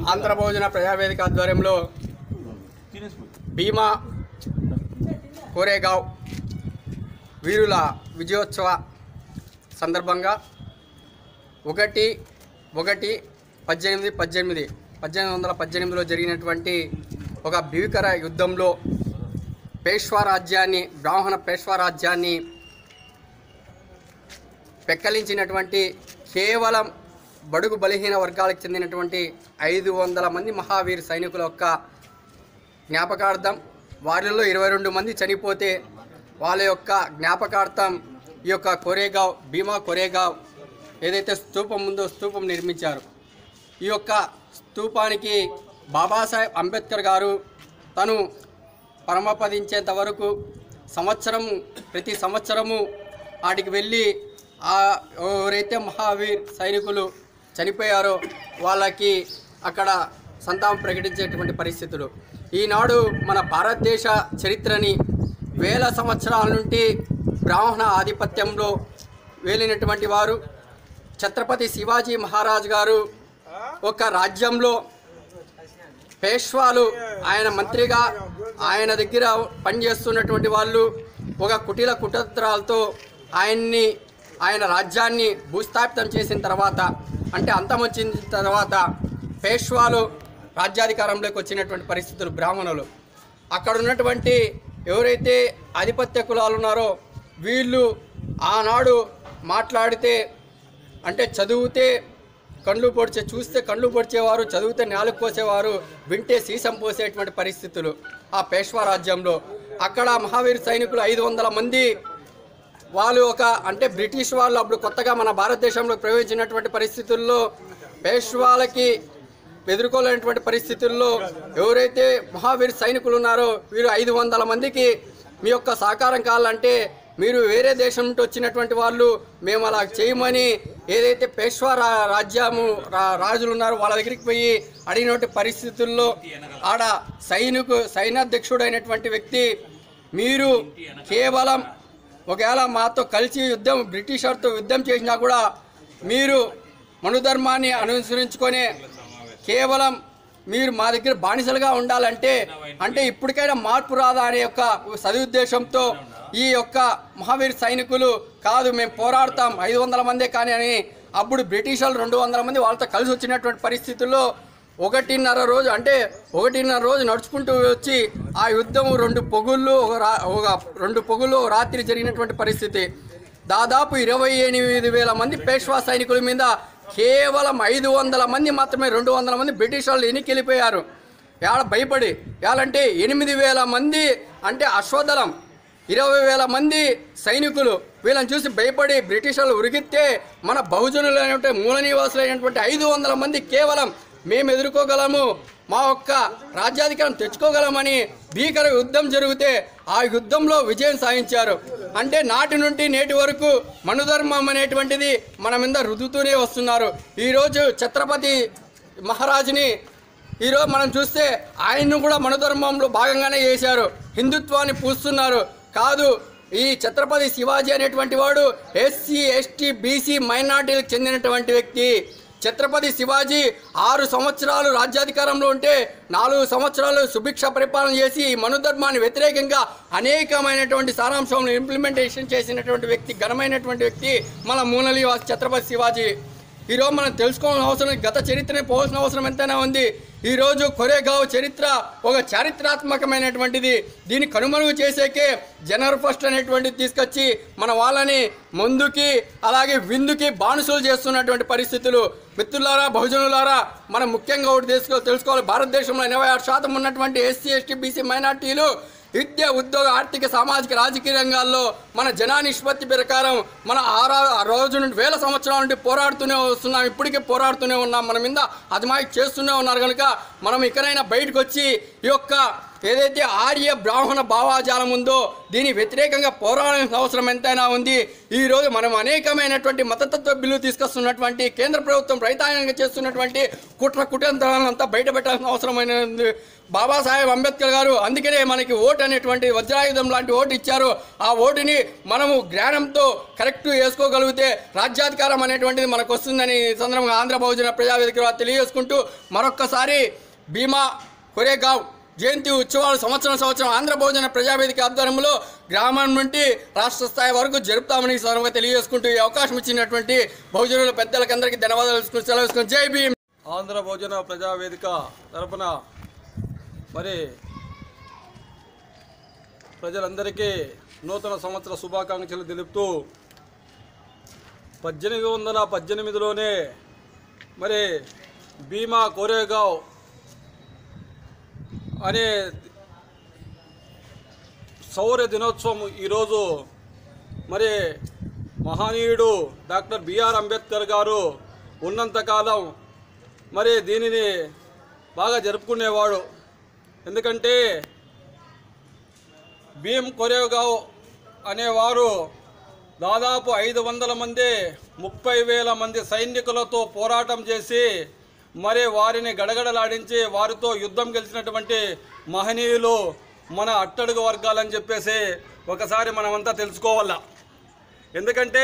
ఆంధ్ర భోజన ప్రజావేదిక ఆధ్వర్యంలో భీమా కోరేగావ్ వీరుల విజయోత్సవ సందర్భంగా ఒకటి ఒకటి పద్దెనిమిది పద్దెనిమిది పద్దెనిమిది వందల పద్దెనిమిదిలో జరిగినటువంటి ఒక భీకర యుద్ధంలో పేష్వా రాజ్యాన్ని బ్రాహ్మణ పేష్వా రాజ్యాన్ని పెక్కలించినటువంటి కేవలం బడుగు బలహీన వర్గాలకు చెందినటువంటి ఐదు వందల మంది మహావీర్ సైనికుల యొక్క జ్ఞాపకార్థం వారిలో ఇరవై రెండు మంది చనిపోతే వాళ్ళ యొక్క జ్ఞాపకార్థం ఈ యొక్క కొరేగావ్ భీమా కొరేగావ్ ఏదైతే స్తూపం ఉందో స్తూపం నిర్మించారు ఈ యొక్క స్తూపానికి బాబాసాహెబ్ అంబేద్కర్ గారు తను పరమపదించేంత వరకు సంవత్సరం ప్రతి సంవత్సరము వాటికి వెళ్ళి ఆ ఎవరైతే మహావీర్ సైనికులు చనిపోయారో వాళ్ళకి అక్కడ సంతాపం ప్రకటించేటువంటి పరిస్థితులు ఈనాడు మన భారతదేశ చరిత్రని వేల సంవత్సరాల నుండి బ్రాహ్మణ ఆధిపత్యంలో వేలినటువంటి వారు ఛత్రపతి శివాజీ మహారాజ్ గారు ఒక రాజ్యంలో పేష్వాలు ఆయన మంత్రిగా ఆయన దగ్గర పనిచేస్తున్నటువంటి వాళ్ళు ఒక కుటీల కుటంత్రాలతో ఆయన్ని ఆయన రాజ్యాన్ని భూస్థాపితం చేసిన తర్వాత అంటే అంతమొచ్చిన తర్వాత పేష్వాలు రాజ్యాధికారంలోకి వచ్చినటువంటి పరిస్థితులు బ్రాహ్మణులు అక్కడ ఉన్నటువంటి ఎవరైతే ఆధిపత్య కులాలు ఉన్నారో వీళ్ళు ఆనాడు మాట్లాడితే అంటే చదివితే కళ్ళు పొడిచే చూస్తే కళ్ళు పొడిచేవారు చదివితే నేలకు కోసేవారు వింటే సీసం పోసేటువంటి పరిస్థితులు ఆ పేష్వా రాజ్యంలో అక్కడ మహావీర్ సైనికులు ఐదు వందల మంది వాళ్ళు ఒక అంటే బ్రిటిష్ వాళ్ళు అప్పుడు కొత్తగా మన భారతదేశంలో ప్రవేశించినటువంటి పరిస్థితుల్లో పేష్వాలకి ఎదుర్కోలేనటువంటి పరిస్థితుల్లో ఎవరైతే మహావీర్ సైనికులు ఉన్నారో వీరు ఐదు వందల మందికి మీ యొక్క సహకారం కావాలంటే మీరు వేరే దేశం నుండి వచ్చినటువంటి వాళ్ళు మేము అలా చేయమని ఏదైతే పేష్వా రా రాజ్యము రా- రాజులు ఉన్నారో వాళ్ళ దగ్గరికి పోయి అడిగినటువంటి పరిస్థితుల్లో ఆడ సైనికు సైనాధ్యక్షుడైనటువంటి వ్యక్తి మీరు కేవలం ఒకవేళ మాతో కలిసి యుద్ధం బ్రిటిషర్తో యుద్ధం చేసినా కూడా మీరు మనుధర్మాన్ని అనుసరించుకొని కేవలం మీరు మా దగ్గర బానిసలుగా ఉండాలంటే అంటే ఇప్పటికైనా మార్పు రాదా అనే యొక్క సదుద్దేశంతో ఈ యొక్క మహావీర్ సైనికులు కాదు మేము పోరాడతాం ఐదు వందల మందే కానీ అని అప్పుడు బ్రిటిష్ వాళ్ళు రెండు వందల మంది వాళ్ళతో కలిసి వచ్చినటువంటి పరిస్థితుల్లో ఒకటిన్నర రోజు అంటే ఒకటిన్నర రోజు నడుచుకుంటూ వచ్చి ఆ యుద్ధం రెండు పొగుళ్ళు ఒక రా ఒక రెండు పొగుళ్ళు ఒక రాత్రి జరిగినటువంటి పరిస్థితి దాదాపు ఇరవై ఎనిమిది వేల మంది పేష్వా సైనికుల మీద కేవలం ఐదు వందల మంది మాత్రమే రెండు వందల మంది బ్రిటిష్ వాళ్ళు ఎన్నికెళ్ళిపోయారు ఏడ భయపడి ఏలంటే ఎనిమిది వేల మంది అంటే అశ్వదళం ఇరవై వేల మంది సైనికులు వీళ్ళని చూసి భయపడి బ్రిటిష్ వాళ్ళు ఉరిగితే మన బహుజనులైనటువంటి మూల నివాసులైనటువంటి ఐదు వందల మంది కేవలం మేము ఎదుర్కోగలము మా యొక్క రాజ్యాధికారం తెచ్చుకోగలమని భీకర యుద్ధం జరిగితే ఆ యుద్ధంలో విజయం సాధించారు అంటే నాటి నుండి నేటి వరకు మనుధర్మం అనేటువంటిది మన మీద రుదుతూనే వస్తున్నారు ఈరోజు ఛత్రపతి మహారాజుని ఈరోజు మనం చూస్తే ఆయన్ను కూడా మనధర్మంలో భాగంగానే చేశారు హిందుత్వాన్ని పూస్తున్నారు కాదు ఈ ఛత్రపతి శివాజీ అనేటువంటి వాడు ఎస్సీ ఎస్టీ బీసీ మైనార్టీలకు చెందినటువంటి వ్యక్తి ఛత్రపతి శివాజీ ఆరు సంవత్సరాలు రాజ్యాధికారంలో ఉంటే నాలుగు సంవత్సరాలు సుభిక్ష పరిపాలన చేసి ఈ మనుధర్మాన్ని వ్యతిరేకంగా అనేకమైనటువంటి సారాంశంలో ఇంప్లిమెంటేషన్ చేసినటువంటి వ్యక్తి ఘనమైనటువంటి వ్యక్తి మన మూనలి ఛత్రపతి శివాజీ ఈరోజు మనం తెలుసుకోవాల్సిన అవసరం గత చరిత్రని పోవాల్సిన అవసరం ఎంతైనా ఉంది ఈరోజు కొరేగావ్ చరిత్ర ఒక చారిత్రాత్మకమైనటువంటిది దీన్ని కనుమరుగు చేసేకే జనవరి ఫస్ట్ అనేటువంటిది తీసుకొచ్చి మన వాళ్ళని ముందుకి అలాగే విందుకి బానిసలు చేస్తున్నటువంటి పరిస్థితులు మిత్రులారా బహుజనులారా మనం ముఖ్యంగా ఒకటి తెలుసుకో తెలుసుకోవాలి భారతదేశంలో ఎనభై ఆరు శాతం ఉన్నటువంటి ఎస్సీ ఎస్టీ బీసీ మైనార్టీలు విద్య ఉద్యోగ ఆర్థిక సామాజిక రాజకీయ రంగాల్లో మన జనా నిష్పత్తి ప్రకారం మన ఆరా ఆ రోజు నుండి వేల సంవత్సరాల నుండి పోరాడుతూనే వస్తున్నాం ఇప్పటికీ పోరాడుతూనే ఉన్నాం మన మీద అజమాయి చేస్తూనే ఉన్నారు కనుక మనం ఇకనైనా బయటకు వచ్చి ఈ యొక్క ఏదైతే ఆర్య బ్రాహ్మణ భావాజాలం ఉందో దీని వ్యతిరేకంగా పోరాడాల్సిన అవసరం ఎంతైనా ఉంది ఈ రోజు మనం అనేకమైనటువంటి మతతత్వ బిల్లు తీసుకొస్తున్నటువంటి కేంద్ర ప్రభుత్వం రైతాంగంగా చేస్తున్నటువంటి కుట్ర కుటంత్రాలను అంతా బయటపెట్టాల్సిన అవసరమైన ఉంది. బాబాసాహెబ్ అంబేద్కర్ గారు అందుకనే మనకి ఓటు అనేటువంటి వజ్రాయుధం లాంటి ఓటు ఇచ్చారు ఆ ఓటుని మనము జ్ఞానంతో కరెక్ట్ వేసుకోగలిగితే రాజ్యాధికారం అనేటువంటిది మనకు వస్తుందని ఈ సందర్భంగా ఆంధ్ర బహుజన ప్రజావేదిక వారు తెలియజేసుకుంటూ మరొక్కసారి భీమా కొరేగావ్ జయంతి ఉత్సవాలు సంవత్సరం సంవత్సరం ఆంధ్ర బహుజన ప్రజావేదిక ఆధ్వర్యంలో గ్రామం నుండి రాష్ట్ర స్థాయి వరకు జరుపుతామని ఈ సందర్భంగా తెలియజేసుకుంటూ ఈ అవకాశం ఇచ్చినటువంటి బహుజనుల పెద్దలకి అందరికీ ధన్యవాదాలు తెలుసుకుని సెలవు తీసుకుని జై భీమ్ ఆంధ్ర భోజన ప్రజావేదిక తరపున మరి ప్రజలందరికీ నూతన సంవత్సర శుభాకాంక్షలు తెలుపుతూ పద్దెనిమిది వందల పద్దెనిమిదిలోనే మరి భీమా కోరేగావ్ అనే సౌర దినోత్సవం ఈరోజు మరి మహనీయుడు డాక్టర్ బిఆర్ అంబేద్కర్ గారు ఉన్నంతకాలం మరి దీనిని బాగా జరుపుకునేవాడు ఎందుకంటే భీమ్ కొరేగావ్ అనేవారు దాదాపు ఐదు వందల మంది ముప్పై వేల మంది సైనికులతో పోరాటం చేసి మరి వారిని గడగడలాడించి వారితో యుద్ధం గెలిచినటువంటి మహనీయులు మన అట్టడుగు వర్గాలని చెప్పేసి ఒకసారి మనమంతా తెలుసుకోవాలా ఎందుకంటే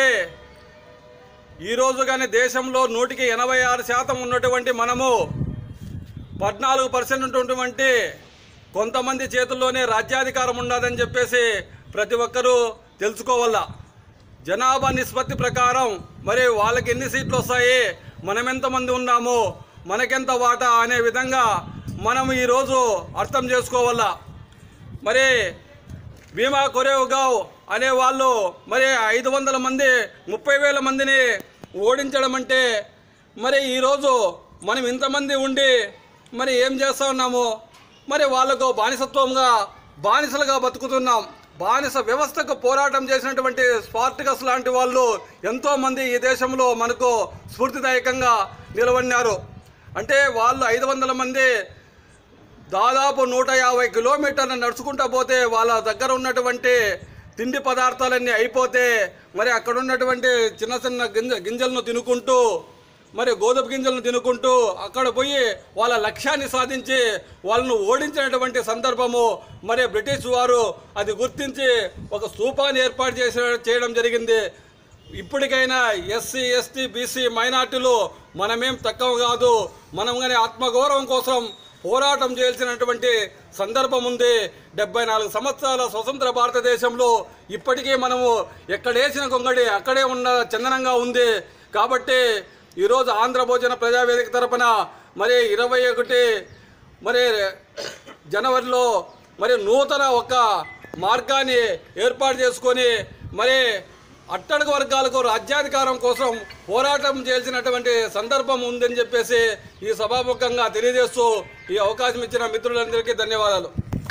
ఈరోజు కానీ దేశంలో నూటికి ఎనభై ఆరు శాతం ఉన్నటువంటి మనము పద్నాలుగు పర్సెంట్ ఉన్నటువంటి కొంతమంది చేతుల్లోనే రాజ్యాధికారం ఉండదని చెప్పేసి ప్రతి ఒక్కరూ తెలుసుకోవాలా జనాభా నిష్పత్తి ప్రకారం మరి వాళ్ళకి ఎన్ని సీట్లు వస్తాయి మనం ఎంతమంది ఉన్నాము మనకెంత వాటా అనే విధంగా మనం ఈరోజు అర్థం చేసుకోవాలా మరి భీమా కొరేగావ్ అనే వాళ్ళు మరి ఐదు వందల మంది ముప్పై వేల మందిని ఓడించడం అంటే మరి ఈరోజు మనం ఇంతమంది ఉండి మరి ఏం చేస్తూ ఉన్నాము మరి వాళ్ళకు బానిసత్వంగా బానిసలుగా బతుకుతున్నాం బానిస వ్యవస్థకు పోరాటం చేసినటువంటి స్పార్టికస్ లాంటి వాళ్ళు ఎంతోమంది ఈ దేశంలో మనకు స్ఫూర్తిదాయకంగా నిలబడినారు అంటే వాళ్ళు ఐదు వందల మంది దాదాపు నూట యాభై కిలోమీటర్లు నడుచుకుంటా పోతే వాళ్ళ దగ్గర ఉన్నటువంటి తిండి పదార్థాలన్నీ అయిపోతే మరి అక్కడ ఉన్నటువంటి చిన్న చిన్న గింజ గింజలను తినుకుంటూ మరి గోధుమ గింజలను తినుకుంటూ అక్కడ పోయి వాళ్ళ లక్ష్యాన్ని సాధించి వాళ్ళను ఓడించినటువంటి సందర్భము మరి బ్రిటిష్ వారు అది గుర్తించి ఒక స్తూపాన్ని ఏర్పాటు చేసే చేయడం జరిగింది ఇప్పటికైనా ఎస్సీ ఎస్టీ బీసీ మైనార్టీలు మనమేం తక్కువ కాదు మనం కానీ ఆత్మగౌరవం కోసం పోరాటం చేయాల్సినటువంటి సందర్భం ఉంది డెబ్బై నాలుగు సంవత్సరాల స్వతంత్ర భారతదేశంలో ఇప్పటికీ మనము ఎక్కడేసిన గొంగడి అక్కడే ఉన్న చందనంగా ఉంది కాబట్టి ఈరోజు ఆంధ్ర భోజన ప్రజావేదిక తరపున మరి ఇరవై ఒకటి మరి జనవరిలో మరి నూతన ఒక మార్గాన్ని ఏర్పాటు చేసుకొని మరి అట్టడుగు వర్గాలకు రాజ్యాధికారం కోసం పోరాటం చేయాల్సినటువంటి సందర్భం ఉందని చెప్పేసి ఈ సభాముఖంగా తెలియజేస్తూ ఈ అవకాశం ఇచ్చిన మిత్రులందరికీ ధన్యవాదాలు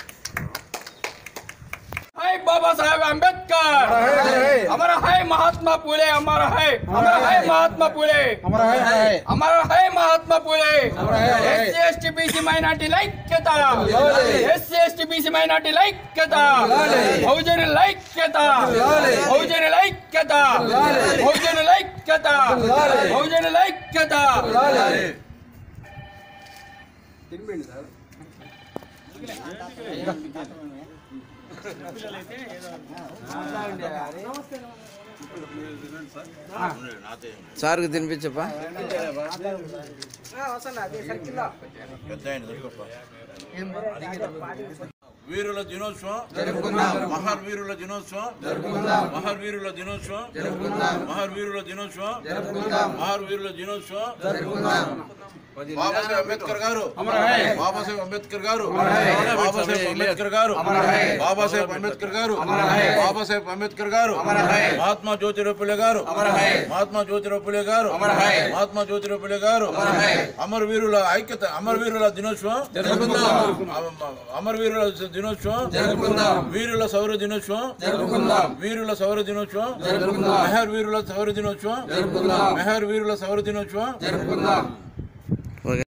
हाय बाबा साहेब अम्बेडकर हमारा है महात्मा फुले हमारा है हमारा है महात्मा फुले हमारा है है हमारा है Mahatma Phule S C S T B C minority लैक्यता S C S T B C minority लैक्यता बहुजन लैक्यता बहुजन लैक्यता बहुजन लैक्यता बहुजन लैक्यता సార్కి తినిపించప్పా వీరుల దినోత్సవం మహావీరుల దినోత్సవం మహావీరుల దినోత్సవం మహావీరుల దినోత్సవం మహావీరుల దినోత్సవం బాబాసాహెబ్ అంబేద్కర్ గారు బాబాసాహెబ్ అంబేద్కర్ గారు బాబాసాహెబ్ అంబేద్కర్ గారు బాబాసాహెబ్ అంబేద్కర్ గారు బాబాసాహెబ్ అంబేద్కర్ గారు మహాత్మా జ్యోతిరావు పులే గారు మహాత్మా జ్యోతిరావు పులే గారు మహాత్మా జ్యోతిరావు పులే గారు అమరవీరుల ఐక్యత అమరవీరుల దినోత్సవం అమరవీరుల దినోత్సవం వీరుల సౌర దినోత్సవం వీరుల సౌర దినోత్సవం మెహర్ వీరుల సౌర దినోత్సవం మెహర్ వీరుల సౌర దినోత్సవం